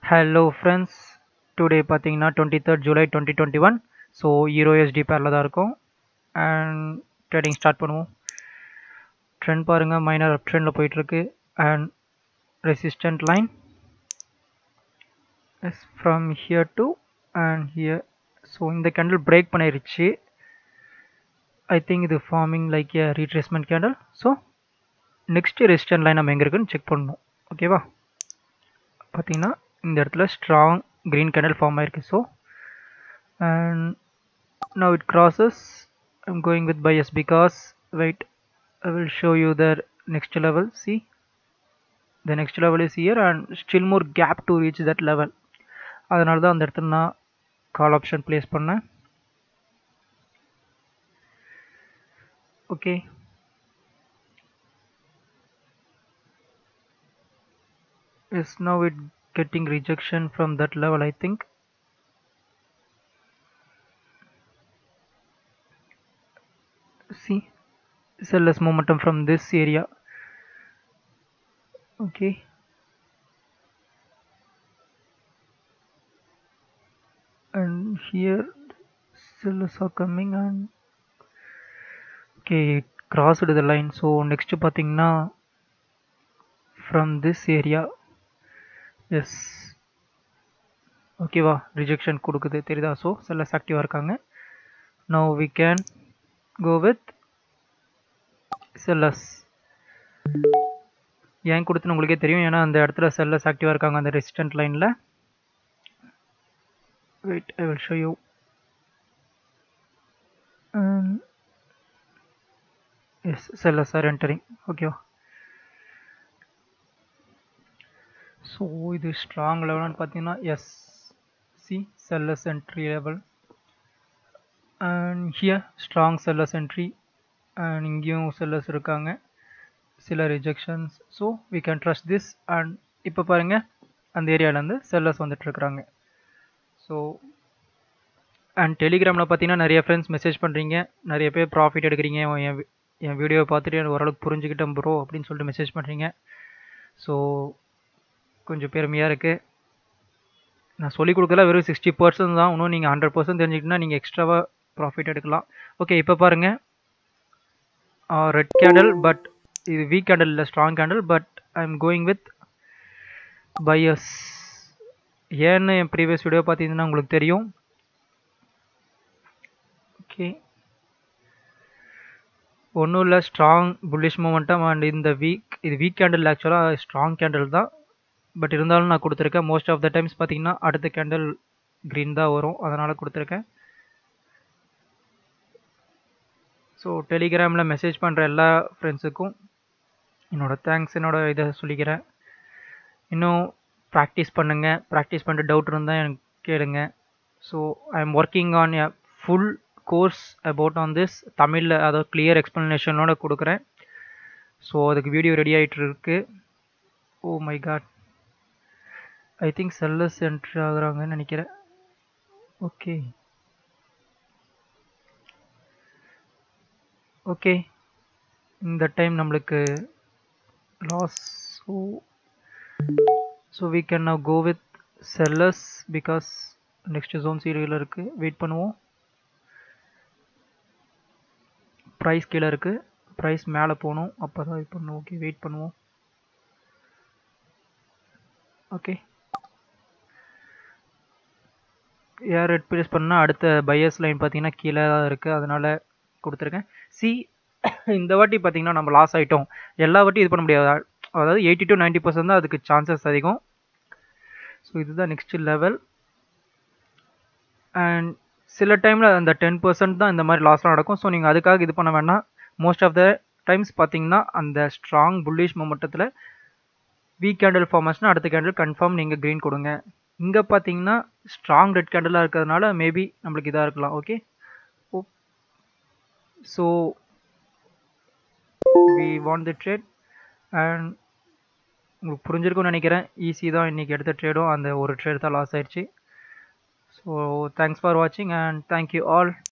hello friends today பார்த்தீங்கன்னா twenty third July twenty twenty one so euro எஸ்டி பேரில் தான் இருக்கும் அண்ட் ட்ரேடிங் ஸ்டார்ட் பண்ணுவோம் ட்ரெண்ட் பாருங்கள் மைனர் அப் ட்ரெண்டில் போயிட்டுருக்கு and resistant line as from here to and here so இந்த கேண்டில் பிரேக் பண்ணிருச்சு ஐ திங்க் இது forming like a retracement candle so next resistant line நம்ம எங்கே இருக்குன்னு செக் பண்ணணும் ஓகேவா பார்த்தீங்கன்னா இந்த இடத்துல ஸ்ட்ராங் க்ரீன் கேண்டில் ஃபார்ம் ஆயிருக்கு so and now it crosses I'm going with bias because wait I will show you the next level see the next level is here and still more gap to reach that level அதனால தான் அந்த இடத்துல நான் call option place பண்ணேன் okay is now it getting rejection from that level I think see sell less momentum from this area okay and here sellers are coming and okay it crossed the line so next பார்த்தீங்கன்னா from this area as ஓகேவா rejection கொடுக்குது தெரியுதா so sellers ஆக்டிவாக இருக்காங்க no we can go with sellers ஏன் கொடுத்துன்னு உங்களுக்கே தெரியும் ஏன்னா அந்த இடத்துல செல்லஸ் ஆக்டிவாக இருக்காங்க அந்த ரெசிஸ்டன்ட் லைனில் wait I will show you as sellers are entering ஓகேவா ஸோ இது ஸ்ட்ராங் லெவல்னு பார்த்தீங்கன்னா as see sellers entry level and here strong sellers entry and இங்கேயும் செல்லஸ் இருக்காங்க சில rejections so we can trust this and இப்போ பாருங்கள் அந்த ஏரியாவிலேருந்து செல்லஸ் வந்துட்டுருக்குறாங்க ஸோ அண்ட் டெலிகிராமில் பார்த்தீங்கன்னா நிறைய ஃப்ரெண்ட்ஸ் மெசேஜ் பண்ணுறீங்க நிறைய பேர் ப்ராஃபிட் எடுக்கிறீங்க என் என் வீடியோவை பார்த்துட்டு எனக்கு ஓரளவுக்கு புரிஞ்சுக்கிட்டேன் ப்ரோ அப்படின்னு சொல்லிட்டு மெசேஜ் பண்ணுறீங்க ஸோ கொஞ்சம் பெருமையாக இருக்குது நான் சொல்லிக் கொடுக்கல வெறும் சிக்ஸ்டி பர்சன்ட் தான் இன்னும் நீங்கள் ஹண்ட்ரட் பர்சன்ட் தெரிஞ்சுக்கிட்டா நீங்கள் எக்ஸ்ட்ராவாக ப்ராஃபிட் எடுக்கலாம் ஓகே இப்போ பாருங்கள் ரெட் கேண்டில் பட் இது வீக் கேண்டில் இல்லை strong candle but I am going with bias ஏன்னு என் ப்ரீவியஸ் வீடியோ பார்த்தீங்கன்னா உங்களுக்கு தெரியும் ஓகே ஒன்றும் இல்லை ஸ்ட்ராங் புல்லிஷ் மூமெண்டம் அண்ட் இந்த வீக் இது வீக் கேண்டில் ஆக்சுவலாக ஸ்ட்ராங் கேண்டில் தான் பட் இருந்தாலும் நான் கொடுத்துருக்கேன் மோஸ்ட் ஆஃப் த டைம்ஸ் பார்த்தீங்கன்னா அடுத்த கேண்டில் க்ரீன் தான் வரும் அதனால் கொடுத்துருக்கேன் ஸோ டெலிகிராமில் மெசேஜ் பண்ணுற எல்லா ஃப்ரெண்ட்ஸுக்கும் என்னோடய தேங்க்ஸ் என்னோடய இதை சொல்லிக்கிறேன் இன்னும் ப்ராக்டிஸ் பண்ணுங்கள் ப்ராக்டிஸ் பண்ணிட்டு டவுட் இருந்தால் எனக்கு கேளுங்க so I am working on a full course about on this தமிழில் அதாவது கிளியர் எக்ஸ்ப்ளனேஷனோட கொடுக்குறேன் ஸோ அதுக்கு வீடியோ ரெடி ஆகிட்டு இருக்கு oh my god I think sellers entry ஆகுறாங்கன்னு நினைக்கிறேன் ஓகே ஓகே இந்த டைம் நம்மளுக்கு loss so so we can now go with sellers because next zone சீரியல் இருக்குது வெயிட் பண்ணுவோம் ப்ரைஸ் கீழே இருக்குது ப்ரைஸ் மேலே போகணும் அப்போ தான் வெயிட் பண்ணுவோம் ஓகே வெயிட் பண்ணுவோம் ஓகே ஏர் ரெட் ப்ளேஸ் பண்ணால் அடுத்த பையர்ஸ் லைன் பார்த்தீங்கன்னா கீழே தான் இருக்குது அதனால் கொடுத்துருக்கேன் சி இந்த வாட்டி பார்த்தீங்கன்னா நம்ம லாஸ் ஆகிட்டோம் எல்லா வாட்டி இது பண்ண முடியாது அதாவது எயிட்டி டு நைன்ட்டி பர்சன்ட் தான் அதுக்கு சான்சஸ் அதிகம் ஸோ இதுதான் நெக்ஸ்ட் லெவல் அண்ட் சில டைமில் அந்த டென் பர்சன்ட் தான் இந்த மாதிரி லாஸ்லாம் நடக்கும் ஸோ நீங்கள் அதுக்காக இது பண்ண வேணாம் மோஸ்ட் ஆஃப் த டைம்ஸ் பார்த்தீங்கன்னா அந்த ஸ்ட்ராங் புல்லிஷ் மொமெண்டத்தில் வீக் கேண்டில் ஃபார்மேஷன் அடுத்த கேண்டில் கன்ஃபார்ம் நீங்கள் க்ரீன் கொடுங்க இங்கே பார்த்தீங்கன்னா ஸ்ட்ராங் ரெட் கேண்டிலாக இருக்கிறதுனால மேபி நம்மளுக்கு இதாக இருக்கலாம் okay oh so we want the trade and உங்களுக்கு புரிஞ்சிருக்கும்னு நினைக்கிறேன் ஈஸி தான் இன்றைக்கி எடுத்த ட்ரேடும் அந்த ஒரு ட்ரேட் தான் லாஸ் ஆயிடுச்சு ஸோ தேங்க்ஸ் ஃபார் வாட்சிங் அண்ட் தேங்க்யூ ஆல்